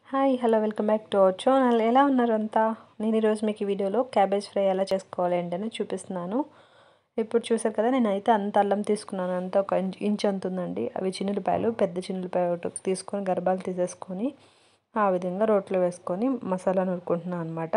hi hello welcome back to our channel ఎలా ఉన్నారు అంతా నేను ఈరోజు మీకు ఈ వీడియోలో క్యాబేజ్ ఫ్రై ఎలా చేసుకోవాలి ఏంటని చూపిస్తున్నాను ఇప్పుడు చూసారు కదా నేను అయితే అంత అల్లం తీసుకున్నాను అంత ఒక ఇంచ్ ఇంచ్ అంత ఉందండి అవి చిన్నులపాయలు పెద్ద చిన్నులపాయ ఒకటి తీసుకొని గర్భాలు తీసేసుకొని ఆ విధంగా రోట్లో వేసుకొని మసాలా నూరుకుంటున్నాను అనమాట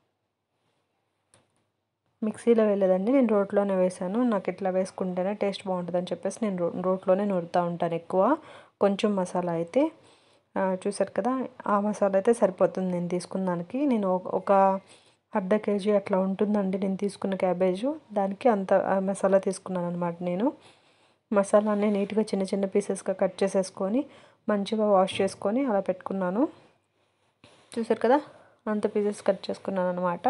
మిక్సీలో వెళ్ళేదండి నేను రోట్లోనే వేసాను నాకు ఇట్లా వేసుకుంటేనే టేస్ట్ బాగుంటుందని చెప్పేసి నేను రో రోట్లోనే నూరుతూ ఉంటాను ఎక్కువ కొంచెం మసాలా అయితే చూసారు కదా ఆ మసాలా అయితే సరిపోతుంది నేను తీసుకున్న దానికి నేను ఒక అర్ధ కేజీ అట్లా ఉంటుందండి నేను తీసుకున్న క్యాబేజు దానికి అంత మసాలా తీసుకున్నాను అనమాట నేను మసాలాని నీట్గా చిన్న చిన్న పీసెస్గా కట్ చేసేసుకొని మంచిగా వాష్ చేసుకొని అలా పెట్టుకున్నాను చూసారు కదా అంత పీసెస్ కట్ చేసుకున్నాను అనమాట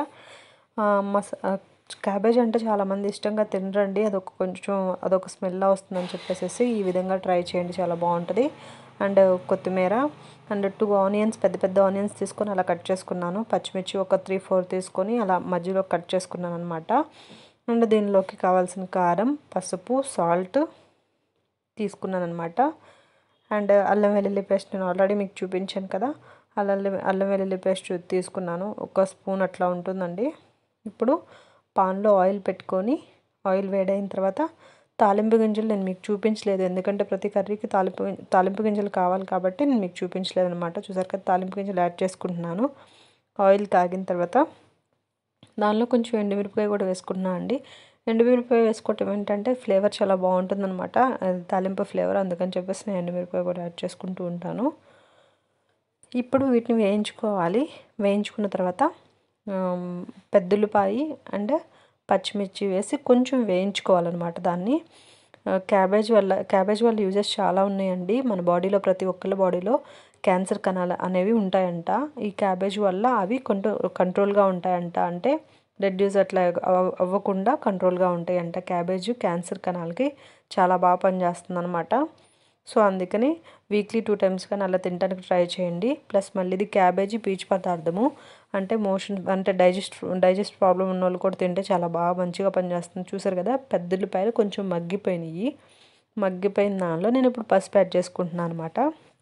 మసా క్యాబేజ్ అంటే చాలామంది ఇష్టంగా తినరండి అదొక కొంచెం అదొక స్మెల్ వస్తుందని చెప్పేసి ఈ విధంగా ట్రై చేయండి చాలా బాగుంటుంది అండ్ కొత్తిమీర అండ్ టూ ఆనియన్స్ పెద్ద పెద్ద ఆనియన్స్ తీసుకొని అలా కట్ చేసుకున్నాను పచ్చిమిర్చి ఒక త్రీ ఫోర్ తీసుకొని అలా మధ్యలో కట్ చేసుకున్నాను అనమాట అండ్ దీనిలోకి కావాల్సిన కారం పసుపు సాల్ట్ తీసుకున్నాను అనమాట అండ్ అల్లం వెల్లుల్లి పేస్ట్ నేను ఆల్రెడీ మీకు చూపించాను కదా అల్లం అల్లం వెల్లుల్లి పేస్ట్ తీసుకున్నాను ఒక స్పూన్ అట్లా ఉంటుందండి ఇప్పుడు పాన్లో ఆయిల్ పెట్టుకొని ఆయిల్ వేడైన తర్వాత తాలింపు గింజలు నేను మీకు చూపించలేదు ఎందుకంటే ప్రతి కర్రీకి తాలింపు తాలింపు గింజలు కావాలి కాబట్టి నేను మీకు చూపించలేదు అనమాట చూసారు కదా తాలింపు గింజలు యాడ్ చేసుకుంటున్నాను ఆయిల్ కాగిన తర్వాత దానిలో కొంచెం ఎండుమిరపకాయ కూడా వేసుకుంటున్నాను అండి ఎండుమిరపకాయ వేసుకోవటం ఏంటంటే ఫ్లేవర్ చాలా బాగుంటుందన్నమాట తాలింపు ఫ్లేవర్ అందుకని చెప్పేసి నేను ఎండుమిరపకాయ కూడా యాడ్ చేసుకుంటూ ఉంటాను ఇప్పుడు వీటిని వేయించుకోవాలి వేయించుకున్న తర్వాత పెద్దుల్లిపాయి అండ్ పచ్చిమిర్చి వేసి కొంచెం వేయించుకోవాలన్నమాట దాన్ని క్యాబేజ్ వల్ల క్యాబేజ్ వల్ల యూజెస్ చాలా ఉన్నాయండి మన బాడీలో ప్రతి ఒక్కరి బాడీలో క్యాన్సర్ కణాలు అనేవి ఉంటాయంట ఈ క్యాబేజ్ వల్ల అవి కంట్రో కంట్రోల్గా ఉంటాయంట అంటే రెడ్యూస్ అట్లా అవ్వకుండా కంట్రోల్గా ఉంటాయంట క్యాబేజ్ క్యాన్సర్ కణాలకి చాలా బాగా పనిచేస్తుంది అనమాట సో అందుకని వీక్లీ టూ టైమ్స్ కానీ అలా తినడానికి ట్రై చేయండి ప్లస్ మళ్ళీ ఇది క్యాబేజీ పీచు పదార్థము అంటే మోషన్ అంటే డైజెస్ట్ డైజెస్ట్ ప్రాబ్లం ఉన్న వాళ్ళు కూడా తింటే చాలా బాగా మంచిగా పనిచేస్తుంది చూసారు కదా పెద్దల్లిపాయలు కొంచెం మగ్గిపోయినాయి మగ్గిపోయిన దానిలో నేను ఇప్పుడు పసుపు యాడ్ చేసుకుంటున్నాను అనమాట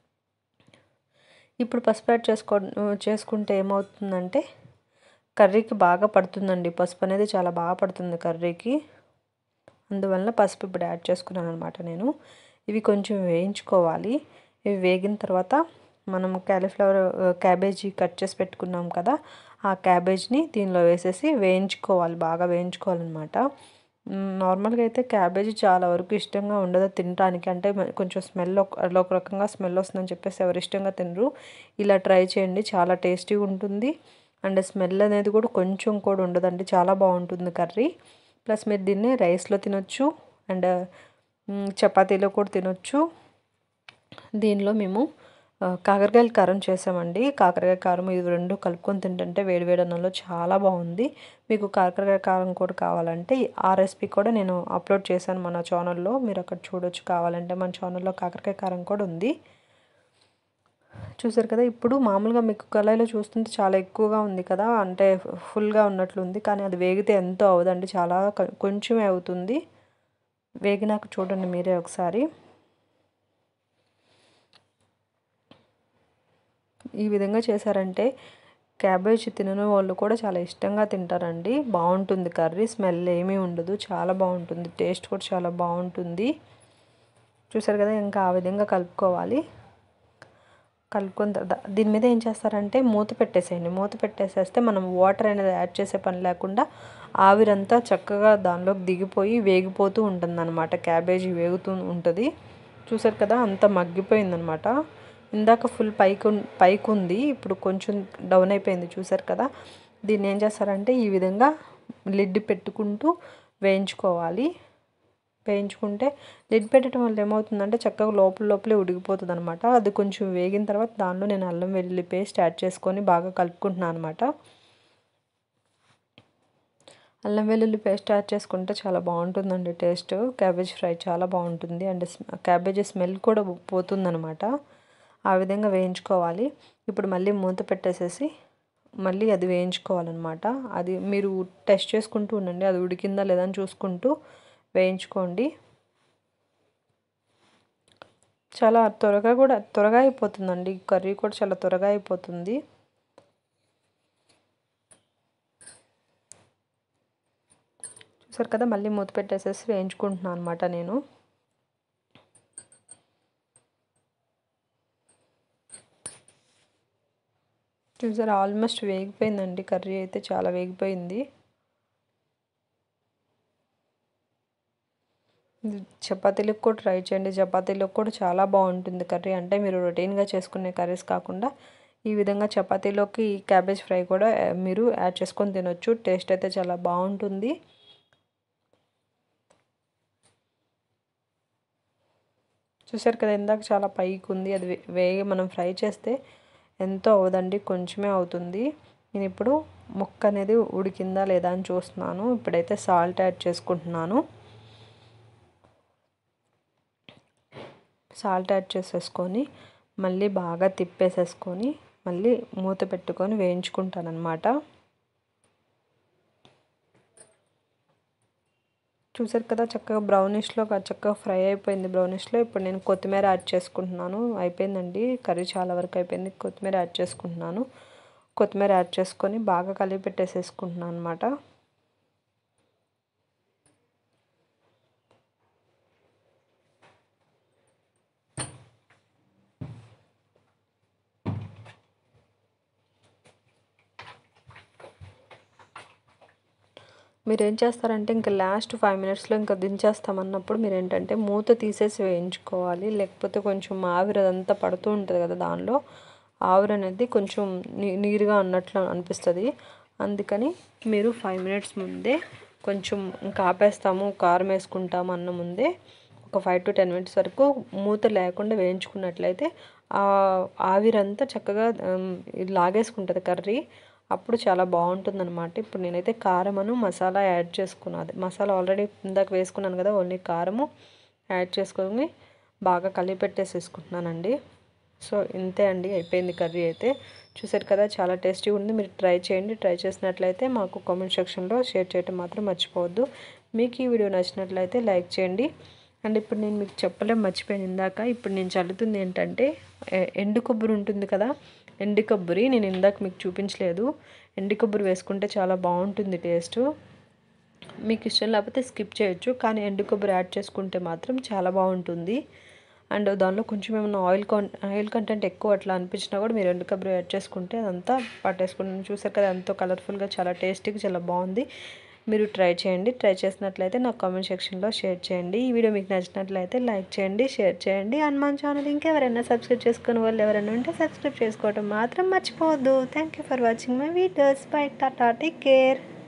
ఇప్పుడు పసుపు యాడ్ చేసుకో చేసుకుంటే ఏమవుతుందంటే కర్రీకి బాగా పడుతుందండి పసుపు అనేది చాలా బాగా పడుతుంది కర్రీకి అందువల్ల పసుపు ఇప్పుడు యాడ్ చేసుకున్నాను అనమాట నేను ఇవి కొంచెం వేయించుకోవాలి ఇవి వేగిన తర్వాత మనం క్యాలీఫ్లవర్ క్యాబేజీ కట్ చేసి పెట్టుకున్నాం కదా ఆ క్యాబేజ్ని దీనిలో వేసేసి వేయించుకోవాలి బాగా వేయించుకోవాలన్నమాట నార్మల్గా అయితే క్యాబేజీ చాలా వరకు ఇష్టంగా ఉండదు తినడానికి అంటే కొంచెం స్మెల్ ఒక రకంగా స్మెల్ వస్తుందని చెప్పేసి ఎవరు ఇష్టంగా తినరు ఇలా ట్రై చేయండి చాలా టేస్టీగా ఉంటుంది అండ్ స్మెల్ అనేది కూడా కొంచెం కూడా ఉండదండి చాలా బాగుంటుంది కర్రీ ప్లస్ మీరు దీన్ని రైస్లో తినొచ్చు అండ్ చపాతీలో కూడా తినొచ్చు దీనిలో మేము కాకరకాయల కారం చేసామండి కాకరకాయ కారం ఇది రెండు కలుపుకొని తింటుంటే వేడివేడి అన్నంలో చాలా బాగుంది మీకు కాకరకాయ కారం కూడా కావాలంటే ఆ రెసిపీ కూడా నేను అప్లోడ్ చేశాను మన ఛానల్లో మీరు అక్కడ చూడొచ్చు కావాలంటే మన ఛానల్లో కాకరకాయ కారం కూడా ఉంది చూసారు కదా ఇప్పుడు మామూలుగా మీకు కళాయిలో చూస్తుంటే చాలా ఎక్కువగా ఉంది కదా అంటే ఫుల్గా ఉన్నట్లు ఉంది కానీ అది వేగితే ఎంతో అవదండి చాలా కొంచెమే అవుతుంది వేగినాక చూడండి మీరే ఒకసారి ఈ విధంగా చేశారంటే క్యాబేజ్ తినని వాళ్ళు కూడా చాలా ఇష్టంగా తింటారండి బాగుంటుంది కర్రీ స్మెల్ ఏమీ ఉండదు చాలా బాగుంటుంది టేస్ట్ కూడా చాలా బాగుంటుంది చూసారు కదా ఇంకా ఆ విధంగా కలుపుకోవాలి కలుపుకొని దీని మీద ఏం చేస్తారంటే మూత పెట్టేసేయండి మూత పెట్టేసేస్తే మనం వాటర్ అనేది యాడ్ చేసే పని లేకుండా ఆవిరంతా చక్కగా దానిలోకి దిగిపోయి వేగిపోతూ ఉంటుంది అనమాట క్యాబేజీ వేగుతూ ఉంటుంది చూసారు కదా అంత మగ్గిపోయిందనమాట ఇందాక ఫుల్ పైకి పైకి ఉంది ఇప్పుడు కొంచెం డౌన్ అయిపోయింది చూసారు కదా దీన్ని ఏం చేస్తారంటే ఈ విధంగా లిడ్ పెట్టుకుంటూ వేయించుకోవాలి వేయించుకుంటే లిడ్ పెట్టడం వల్ల ఏమవుతుందంటే చక్కగా లోపల లోపలే ఉడికిపోతుంది అనమాట అది కొంచెం వేగిన తర్వాత దానిలో నేను అల్లం వెల్లుల్లి పేస్ట్ యాడ్ చేసుకొని బాగా కలుపుకుంటున్నాను అనమాట అల్లం వెల్లుల్లి పేస్ట్ యాడ్ చేసుకుంటే చాలా బాగుంటుందండి టేస్ట్ క్యాబేజ్ ఫ్రై చాలా బాగుంటుంది అండ్ క్యాబేజీ స్మెల్ కూడా పోతుందనమాట ఆ విధంగా వేయించుకోవాలి ఇప్పుడు మళ్ళీ మూత పెట్టేసేసి మళ్ళీ అది వేయించుకోవాలన్నమాట అది మీరు టెస్ట్ చేసుకుంటూ ఉండండి అది ఉడికిందా లేదా అని చూసుకుంటూ వేయించుకోండి చాలా త్వరగా కూడా త్వరగా అయిపోతుందండి కర్రీ కూడా చాలా త్వరగా అయిపోతుంది చూసారు కదా మళ్ళీ మూత పెట్టేసేసి వేయించుకుంటున్నాను అనమాట నేను చూసారు ఆల్మోస్ట్ వేగిపోయిందండి కర్రీ అయితే చాలా వేగిపోయింది చపాతీలకు కూడా ట్రై చేయండి చపాతీలకు కూడా చాలా బాగుంటుంది కర్రీ అంటే మీరు రొటీన్గా చేసుకునే కర్రీస్ కాకుండా ఈ విధంగా చపాతీలోకి క్యాబేజ్ ఫ్రై కూడా మీరు యాడ్ చేసుకొని తినొచ్చు టేస్ట్ అయితే చాలా బాగుంటుంది చూసారు కదా ఇందాక చాలా పైకి ఉంది అది వేగి మనం ఫ్రై చేస్తే ఎంతో అవదండి కొంచెమే అవుతుంది నేను ఇప్పుడు ముక్క అనేది ఉడికిందా లేదా అని చూస్తున్నాను ఇప్పుడైతే సాల్ట్ యాడ్ చేసుకుంటున్నాను సాల్ట్ యాడ్ చేసేసుకొని మళ్ళీ బాగా తిప్పేసేసుకొని మళ్ళీ మూత పెట్టుకొని వేయించుకుంటాను అనమాట చూసారు కదా చక్కగా బ్రౌనిష్లో చక్కగా ఫ్రై అయిపోయింది బ్రౌనిష్లో ఇప్పుడు నేను కొత్తిమీర యాడ్ చేసుకుంటున్నాను అయిపోయిందండి కర్రీ చాలా వరకు అయిపోయింది కొత్తిమీర యాడ్ చేసుకుంటున్నాను కొత్తిమీర యాడ్ చేసుకొని బాగా కలిపి పెట్టేసేసుకుంటున్నాను అనమాట మీరు ఏం చేస్తారంటే ఇంకా లాస్ట్ ఫైవ్ మినిట్స్లో ఇంకా దించేస్తామన్నప్పుడు మీరు ఏంటంటే మూత తీసేసి వేయించుకోవాలి లేకపోతే కొంచెం ఆవిరి అదంతా పడుతూ ఉంటుంది కదా దానిలో ఆవిరి అనేది కొంచెం నీ నీరుగా అన్నట్లు అనిపిస్తుంది అందుకని మీరు ఫైవ్ మినిట్స్ ముందే కొంచెం ఇంకా ఆపేస్తాము కారం వేసుకుంటాము అన్న ముందే ఒక ఫైవ్ టు టెన్ మినిట్స్ వరకు మూత లేకుండా వేయించుకున్నట్లయితే ఆవిరంతా చక్కగా లాగేసుకుంటుంది కర్రీ అప్పుడు చాలా బాగుంటుంది అనమాట ఇప్పుడు నేనైతే కారమను మసాలా యాడ్ చేసుకున్నది మసాలా ఆల్రెడీ ఇందాక వేసుకున్నాను కదా ఓన్లీ కారము యాడ్ చేసుకొని బాగా కలిపి పెట్టేసేసుకుంటున్నానండి సో ఇంతే అండి అయిపోయింది కర్రీ అయితే చూసారు కదా చాలా టేస్టీ ఉంది మీరు ట్రై చేయండి ట్రై చేసినట్లయితే మాకు కామెంట్ సెక్షన్లో షేర్ చేయడం మాత్రం మర్చిపోవద్దు మీకు ఈ వీడియో నచ్చినట్లయితే లైక్ చేయండి అండ్ ఇప్పుడు నేను మీకు చెప్పలేం మర్చిపోయాను ఇందాక ఇప్పుడు నేను చల్లుతుంది ఏంటంటే ఎండు కొబ్బరి ఉంటుంది కదా ఎండు కొబ్బరి నేను ఇందాక మీకు చూపించలేదు ఎండు కొబ్బరి వేసుకుంటే చాలా బాగుంటుంది టేస్ట్ మీకు ఇష్టం లేకపోతే స్కిప్ చేయొచ్చు కానీ ఎండు కొబ్బరి యాడ్ చేసుకుంటే మాత్రం చాలా బాగుంటుంది అండ్ దానిలో కొంచెం ఏమైనా ఆయిల్ ఆయిల్ కంటెంట్ ఎక్కువ అట్లా అనిపించినా కూడా మీరు ఎండు కొబ్బరి యాడ్ చేసుకుంటే అదంతా పట్టేసుకుంటాను చూసారు కదా ఎంతో కలర్ఫుల్గా చాలా టేస్టీగా చాలా బాగుంది మీరు ట్రై చేయండి ట్రై చేసినట్లయితే నాకు కామెంట్ సెక్షన్లో షేర్ చేయండి ఈ వీడియో మీకు నచ్చినట్లయితే లైక్ చేయండి షేర్ చేయండి అండ్ మన ఛానల్ ఇంకెవరైనా సబ్స్క్రైబ్ చేసుకునే వాళ్ళు ఎవరైనా ఉంటే సబ్స్క్రైబ్ చేసుకోవడం మాత్రం మర్చిపోవద్దు thank you for watching my videos bye tata take care